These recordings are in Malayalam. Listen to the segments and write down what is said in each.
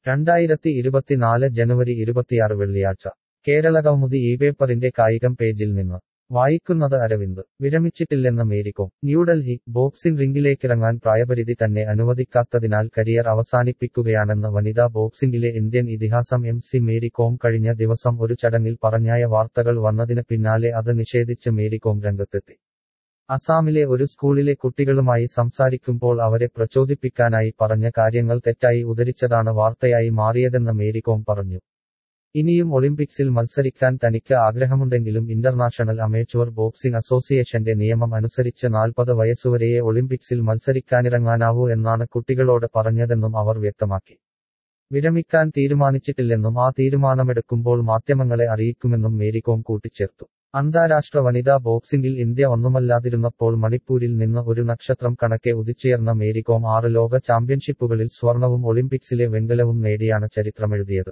രണ്ടായിരത്തി ഇരുപത്തിനാല് ജനുവരി ഇരുപത്തിയാറ് വെള്ളിയാഴ്ച കേരളകൗമുദി ഈ പേപ്പറിന്റെ കായികം പേജിൽ നിന്ന് വായിക്കുന്നത് അരവിന്ദ് വിരമിച്ചിട്ടില്ലെന്ന് മേരികോം ന്യൂഡൽഹി ബോക്സിംഗ് റിംഗിലേക്കിറങ്ങാൻ പ്രായപരിധി തന്നെ അനുവദിക്കാത്തതിനാൽ കരിയർ അവസാനിപ്പിക്കുകയാണെന്ന് വനിതാ ബോക്സിംഗിലെ ഇന്ത്യൻ ഇതിഹാസം എം സി മേരി കോം കഴിഞ്ഞ ദിവസം ഒരു ചടങ്ങിൽ പറഞ്ഞായ വാർത്തകൾ വന്നതിന് പിന്നാലെ അത് നിഷേധിച്ച് മേരി കോം രംഗത്തെത്തി അസാമിലെ ഒരു സ്കൂളിലെ കുട്ടികളുമായി സംസാരിക്കുമ്പോൾ അവരെ പ്രചോദിപ്പിക്കാനായി പറഞ്ഞ കാര്യങ്ങൾ തെറ്റായി ഉദ്ധരിച്ചതാണ് വാർത്തയായി മാറിയതെന്ന് മേരികോം പറഞ്ഞു ഇനിയും ഒളിമ്പിക്സിൽ മത്സരിക്കാൻ തനിക്ക് ആഗ്രഹമുണ്ടെങ്കിലും ഇന്റർനാഷണൽ അമേച്വർ ബോക്സിംഗ് അസോസിയേഷന്റെ നിയമം അനുസരിച്ച് നാൽപ്പത് വയസ്സുവരെയേ ഒളിമ്പിക്സിൽ മത്സരിക്കാനിറങ്ങാനാവൂ എന്നാണ് കുട്ടികളോട് പറഞ്ഞതെന്നും അവർ വ്യക്തമാക്കി വിരമിക്കാൻ തീരുമാനിച്ചിട്ടില്ലെന്നും ആ തീരുമാനമെടുക്കുമ്പോൾ മാധ്യമങ്ങളെ അറിയിക്കുമെന്നും മേരികോം കൂട്ടിച്ചേർത്തു അന്താരാഷ്ട്ര വനിതാ ബോക്സിംഗിൽ ഇന്ത്യ ഒന്നുമല്ലാതിരുന്നപ്പോൾ മണിപ്പൂരിൽ നിന്ന് ഒരു നക്ഷത്രം കണക്കെ ഉദിച്ചുയർന്ന മേരികോം ആറ് ലോക ചാമ്പ്യൻഷിപ്പുകളിൽ സ്വർണവും ഒളിമ്പിക്സിലെ വെങ്കലവും നേടിയാണ് ചരിത്രമെഴുതിയത്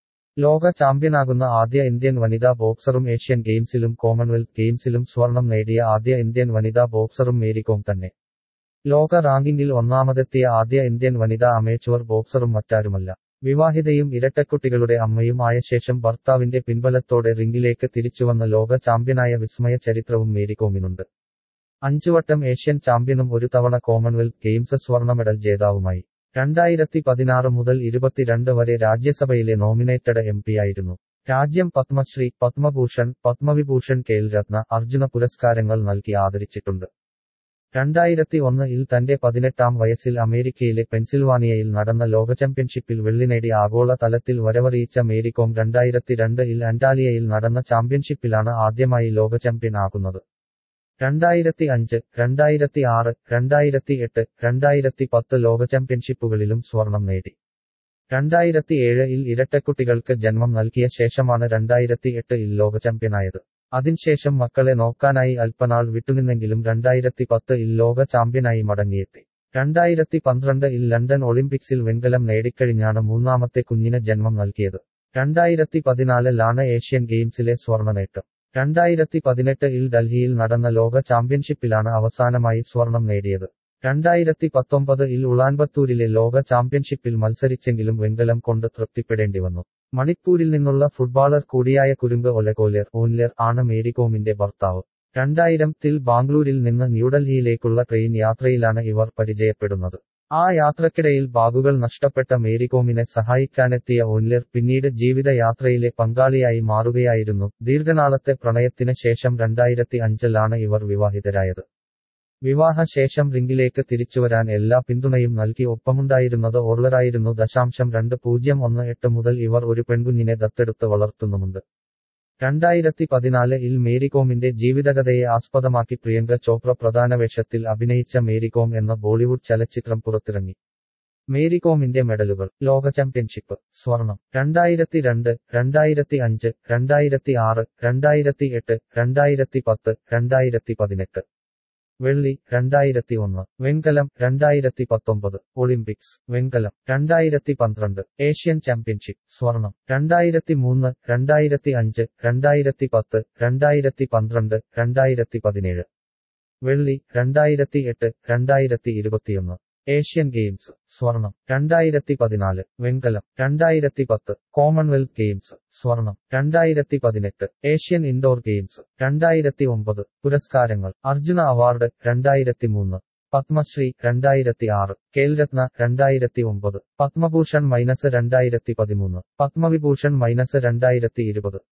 ലോക ചാമ്പ്യനാകുന്ന ആദ്യ ഇന്ത്യൻ വനിതാ ബോക്സറും ഏഷ്യൻ ഗെയിംസിലും കോമൺവെൽത്ത് ഗെയിംസിലും സ്വർണം നേടിയ ആദ്യ ഇന്ത്യൻ വനിതാ ബോക്സറും മേരികോം തന്നെ ലോക റാങ്കിങ്ങിൽ ഒന്നാമതെത്തിയ ആദ്യ ഇന്ത്യൻ വനിതാ അമേച്വർ ബോക്സറും മറ്റാരുമല്ല വിവാഹിതയും ഇരട്ടക്കുട്ടികളുടെ അമ്മയും ആയ ശേഷം ഭർത്താവിന്റെ പിൻബലത്തോടെ റിംഗിലേക്ക് തിരിച്ചുവന്ന ലോക ചാമ്പ്യനായ വിസ്മയ ചരിത്രവും മേരികോമിനുണ്ട് അഞ്ചുവട്ടം ഏഷ്യൻ ചാമ്പ്യനും ഒരു തവണ കോമൺവെൽത്ത് ഗെയിംസ് സ്വർണ്ണ മെഡൽ ജേതാവുമായി രണ്ടായിരത്തി പതിനാറ് മുതൽ ഇരുപത്തിരണ്ട് വരെ രാജ്യസഭയിലെ നോമിനേറ്റഡ് എം ആയിരുന്നു രാജ്യം പത്മശ്രീ പത്മഭൂഷൺ പത്മവിഭൂഷൺ കേൽരത്ന അർജുന പുരസ്കാരങ്ങൾ നൽകി ആദരിച്ചിട്ടുണ്ട് രണ്ടായിരത്തി ഒന്നിൽ തന്റെ പതിനെട്ടാം വയസ്സിൽ അമേരിക്കയിലെ പെൻസിൽവാനിയയിൽ നടന്ന ലോക ചാമ്പ്യൻഷിപ്പിൽ വെള്ളി നേടി ആഗോള തലത്തിൽ വരവറിയിച്ച മേരികോം രണ്ടായിരത്തി രണ്ടിൽ അന്റാലിയയിൽ നടന്ന ചാമ്പ്യൻഷിപ്പിലാണ് ആദ്യമായി ലോക ചാമ്പ്യൻ ആകുന്നത് രണ്ടായിരത്തി അഞ്ച് രണ്ടായിരത്തി ആറ് രണ്ടായിരത്തി എട്ട് രണ്ടായിരത്തി പത്ത് ലോക ചാമ്പ്യൻഷിപ്പുകളിലും സ്വർണം നേടി രണ്ടായിരത്തി ഏഴിൽ ഇരട്ടക്കുട്ടികൾക്ക് ജന്മം നൽകിയ ശേഷമാണ് രണ്ടായിരത്തി എട്ടിൽ ലോക ചാമ്പ്യനായത് അതിൻശേഷം മക്കളെ നോക്കാനായി അല്പനാൾ വിട്ടുനിന്നെങ്കിലും രണ്ടായിരത്തി പത്ത് ഇൽ ലോക ചാമ്പ്യനായി മടങ്ങിയെത്തി രണ്ടായിരത്തി പന്ത്രണ്ട് ഇൽ ലണ്ടൻ ഒളിമ്പിക്സിൽ വെങ്കലം നേടിക്കഴിഞ്ഞാണ് മൂന്നാമത്തെ കുഞ്ഞിന് ജന്മം നൽകിയത് രണ്ടായിരത്തി പതിനാലിലാണ് ഏഷ്യൻ ഗെയിംസിലെ സ്വർണ്ണ നേട്ടം രണ്ടായിരത്തി പതിനെട്ട് ഇൽ ഡൽഹിയിൽ നടന്ന ലോക ചാമ്പ്യൻഷിപ്പിലാണ് അവസാനമായി സ്വർണം നേടിയത് രണ്ടായിരത്തി പത്തൊമ്പത് ഇൽ ഉളാൻബത്തൂരിലെ ലോക ചാമ്പ്യൻഷിപ്പിൽ മത്സരിച്ചെങ്കിലും വെങ്കലം കൊണ്ട് തൃപ്തിപ്പെടേണ്ടി വന്നു മണിപ്പൂരിൽ നിന്നുള്ള ഫുട്ബോളർ കൂടിയായ കുരുങ്ക് ഒലകോലർ ഓൻലർ ആണ് മേരികോമിന്റെ ഭർത്താവ് രണ്ടായിരം ത്തിൽ ബാംഗ്ലൂരിൽ നിന്ന് ന്യൂഡൽഹിയിലേക്കുള്ള ട്രെയിൻ യാത്രയിലാണ് ഇവർ പരിചയപ്പെടുന്നത് ആ യാത്രക്കിടയിൽ ബാഗുകൾ നഷ്ടപ്പെട്ട മേരികോമിനെ സഹായിക്കാനെത്തിയ ഓൻലർ പിന്നീട് ജീവിതയാത്രയിലെ പങ്കാളിയായി മാറുകയായിരുന്നു ദീർഘനാളത്തെ പ്രണയത്തിന് ശേഷം രണ്ടായിരത്തി അഞ്ചിലാണ് ഇവർ വിവാഹിതരായത് വിവാഹശേഷം റിംഗിലേക്ക് തിരിച്ചുവരാൻ എല്ലാ പിന്തുണയും നൽകി ഒപ്പമുണ്ടായിരുന്നത് ഓർലറായിരുന്നു ദശാംശം രണ്ട് പൂജ്യം ഒന്ന് എട്ട് മുതൽ ഇവർ ഒരു പെൺകുഞ്ഞിനെ ദത്തെടുത്ത് വളർത്തുന്നുമുണ്ട് രണ്ടായിരത്തി പതിനാല് ഇൽ മേരികോമിന്റെ ജീവിതകഥയെ ആസ്പദമാക്കി പ്രിയങ്ക ചോപ്ര പ്രധാന വേഷത്തിൽ അഭിനയിച്ച മേരികോം എന്ന ബോളിവുഡ് ചലച്ചിത്രം പുറത്തിറങ്ങി മേരികോമിന്റെ മെഡലുകൾ ലോക ചാമ്പ്യൻഷിപ്പ് സ്വർണം രണ്ടായിരത്തി രണ്ട് രണ്ടായിരത്തി അഞ്ച് രണ്ടായിരത്തി ആറ് രണ്ടായിരത്തി എട്ട് രണ്ടായിരത്തി പത്ത് രണ്ടായിരത്തി പതിനെട്ട് വെള്ളി രണ്ടായിരത്തി ഒന്ന് വെങ്കലം രണ്ടായിരത്തി പത്തൊമ്പത് ഒളിമ്പിക്സ് വെങ്കലം രണ്ടായിരത്തി പന്ത്രണ്ട് ഏഷ്യൻ ചാമ്പ്യൻഷിപ്പ് സ്വർണം രണ്ടായിരത്തി മൂന്ന് രണ്ടായിരത്തി അഞ്ച് രണ്ടായിരത്തി പത്ത് രണ്ടായിരത്തി പന്ത്രണ്ട് രണ്ടായിരത്തി പതിനേഴ് വെള്ളി രണ്ടായിരത്തി എട്ട് രണ്ടായിരത്തി ഇരുപത്തിയൊന്ന് ഏഷ്യൻ ഗെയിംസ് സ്വർണം രണ്ടായിരത്തി പതിനാല് വെങ്കലം രണ്ടായിരത്തി പത്ത് കോമൺവെൽത്ത് ഗെയിംസ് സ്വർണം രണ്ടായിരത്തി പതിനെട്ട് ഏഷ്യൻ ഇൻഡോർ ഗെയിംസ് രണ്ടായിരത്തി ഒമ്പത് പുരസ്കാരങ്ങൾ അർജുന അവാർഡ് രണ്ടായിരത്തി മൂന്ന് പത്മശ്രീ രണ്ടായിരത്തി ആറ് കേൽരത്ന രണ്ടായിരത്തി ഒമ്പത് പത്മഭൂഷൺ മൈനസ് രണ്ടായിരത്തി പതിമൂന്ന് പത്മവിഭൂഷൺ മൈനസ് രണ്ടായിരത്തി ഇരുപത്